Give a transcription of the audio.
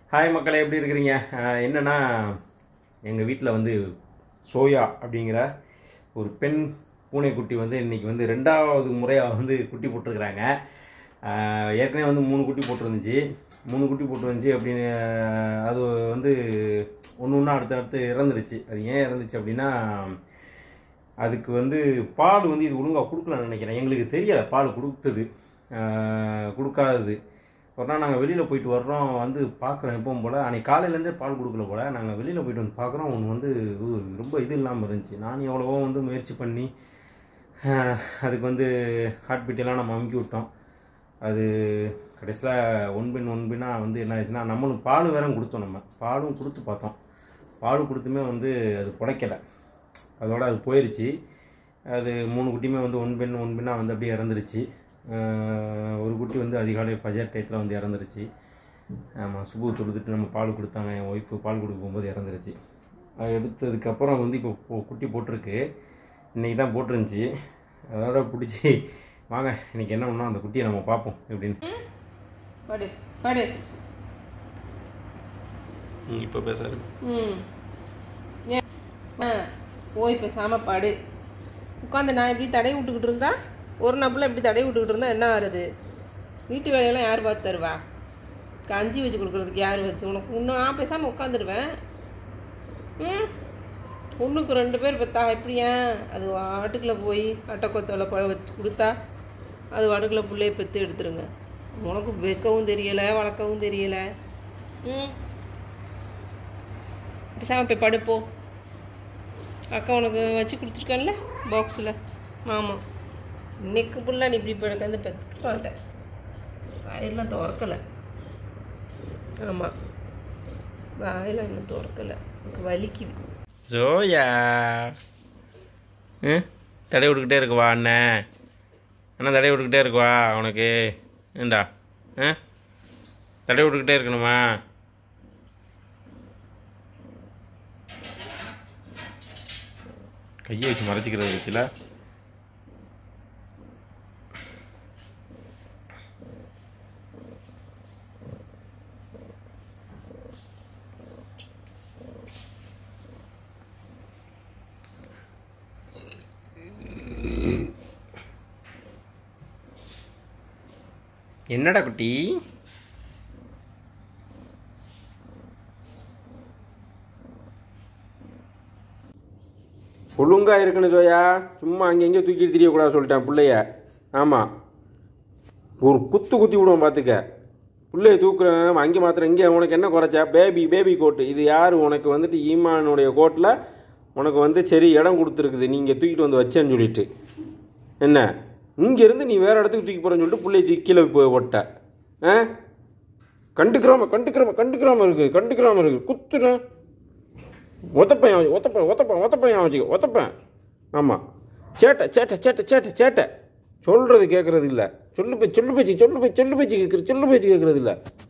hi மக்களே எப்படி இருக்கிறீங்க அஹ் என்னன்னா எங்கள் வீட்டில் வந்து சோயா அப்படிங்கிற ஒரு பெண் பூனைக்குட்டி வந்து இன்னைக்கு வந்து ரெண்டாவது முறையாக வந்து குட்டி போட்டிருக்கிறாங்க அஹ் ஏற்கனவே வந்து மூணு குட்டி போட்டிருந்துச்சு மூணு குட்டி போட்டிருந்துச்சு அப்படின்னு அஹ் அது வந்து ஒன்று ஒன்றா அடுத்து அடுத்து இறந்துருச்சு அது ஏன் இறந்துச்சு அப்படின்னா அதுக்கு வந்து பால் வந்து இது ஒழுங்காக கொடுக்கலன்னு நினைக்கிறேன் எங்களுக்கு தெரியலை பால் கொடுத்தது ஆஹ் கொடுக்காதது ஒரு நாள் நாங்கள் வெளியில் போயிட்டு வர்றோம் வந்து பார்க்குறோம் எப்பவும் போல் அன்றைக்கி காலையிலேருந்தே பால் கொடுக்கல போல் நாங்கள் வெளியில் போயிட்டு வந்து பார்க்குறோம் ஒன்று வந்து இது ரொம்ப இது இல்லாமல் இருந்துச்சு நான் எவ்வளவோ வந்து முயற்சி பண்ணி ஆஹ் அதுக்கு வந்து ஹார்ட் பீட்டெல்லாம் நம்ம அமுக்கி விட்டோம் அது கடைசியில் ஒன் பின் ஒன் பின்னாக வந்து என்ன ஆச்சுன்னா நம்மளும் பால் வேற கொடுத்தோம் நம்ம பாலும் கொடுத்து பார்த்தோம் பால் கொடுத்துமே வந்து அது பிழைக்கலை அதோட அது போயிருச்சு அது மூணு குட்டியுமே வந்து ஒன் பெண் ஒன் பெண்ணாக வந்து அப்படியே இறந்துருச்சு ஆஹ் ஒரு குட்டி வந்து அதிகாலை ஃபஜர் டயத்தில் வந்து இறந்துருச்சு ஆமாம் சுபு தொழுதுட்டு நம்ம பால் கொடுத்தாங்க என் ஒய்ஃபு பால் கொடுக்க போகும்போது இறந்துருச்சு அது எடுத்ததுக்கப்புறம் வந்து இப்போ போ- குட்டி போட்டிருக்கு இன்றைக்கி தான் போட்டிருந்துச்சு அதோட பிடிச்சி வாங்க இன்னைக்கு என்ன பண்ணோம் அந்த குட்டியை நம்ம பார்ப்போம் எப்படின்னு படு படு இப்போ பேசாரு ம் ஏன் ஆ போய் பேசாமல் படு உட்காந்து நான் இப்படி தடை விட்டுக்கிட்டு இருந்தா ஒரு நப்பில் இப்படி தடை விட்டுக்கிட்டு இருந்தா என்ன ஆறுது வீட்டு வேலையெல்லாம் யார் பார்த்து தருவா கஞ்சி வச்சு கொடுக்குறதுக்கு யார் வருது உனக்கு இன்னும் நான் பேசாமல் உட்காந்துருவேன் ம் ஒன்றுக்கு ரெண்டு பேர் பெத்தா எப்படியா அது ஆட்டுக்குள்ளே போய் அட்டைக்கொத்தோல பழ வச்சு கொடுத்தா அது அடுக்குள்ள பிள்ளைய பெற்று எடுத்துருங்க உனக்கு வைக்கவும் தெரியலை வளர்க்கவும் தெரியலை ம் பேசாம போய் படுப்போ அக்கா உனக்கு வச்சு கொடுத்துருக்கேன்ல பாக்ஸில் ஆமாம் இன்னைக்கு ஃபுல்லாக நீ இப்படி படுக்க பெற்றுக்க மாட்டேன் வாயெல்லாம் திறக்கலை ஆமாம் வாயெல்லாம் இன்னும் திறக்கலை எனக்கு வலிக்குது ஜோயா ம் தடை விட்டுக்கிட்டே இருக்குவா அண்ணன் அண்ணன் தடை விட்டுக்கிட்டே இருக்குவா உனக்கு ஏண்டா ஆ தடை விட்டுக்கிட்டே இருக்கணுமா கையை வச்சு மறைச்சிக்கிறது வச்சுல என்னடா குட்டி ஒழுங்கா இருக்கணும் ஜோயா சும்மா அங்கங்கே தூக்கிட்டு தெரியக்கூடாது சொல்லிட்டேன் பிள்ளைய ஆமாம் ஒரு குத்து குத்தி விடுவோம் பார்த்துக்க பிள்ளைய தூக்குறேன் அங்கே மாத்திரம் இங்கே உனக்கு என்ன குறைச்சா பேபி பேபி கோட்டு இது யார் உனக்கு வந்துட்டு ஈமானுடைய கோட்டில் உனக்கு வந்து சரி இடம் கொடுத்துருக்குது நீங்கள் தூக்கிட்டு வந்து வச்சேன்னு சொல்லிட்டு என்ன இங்கேருந்து நீ வேறு இடத்துக்கு தூக்கி போகிறேன்னு சொல்லிட்டு பிள்ளைய தூக்கி கீழே போய் ஓட்ட ஆ கண்டுக்கிறாம கண்டுக்கிறாம கண்டுக்கிறாம இருக்குது கண்டுக்கிறாம இருக்குது குத்துறேன் ஒத்தப்பையன் ஒத்தப்பேன் ஒத்தப்பேன் ஒத்தப்பையன் வச்சுக்க ஒத்தப்பேன் ஆமாம் சேட்டை சேட்டை சேட்டை சேட்டை சேட்டை சொல்கிறது கேட்குறது இல்லை சொல்லு போய் சொல்லு பேச்சு சொல்லு போய் சொல்லு பேச்சு கேட்குறது சொல்லு பேச்சு கேட்குறது இல்லை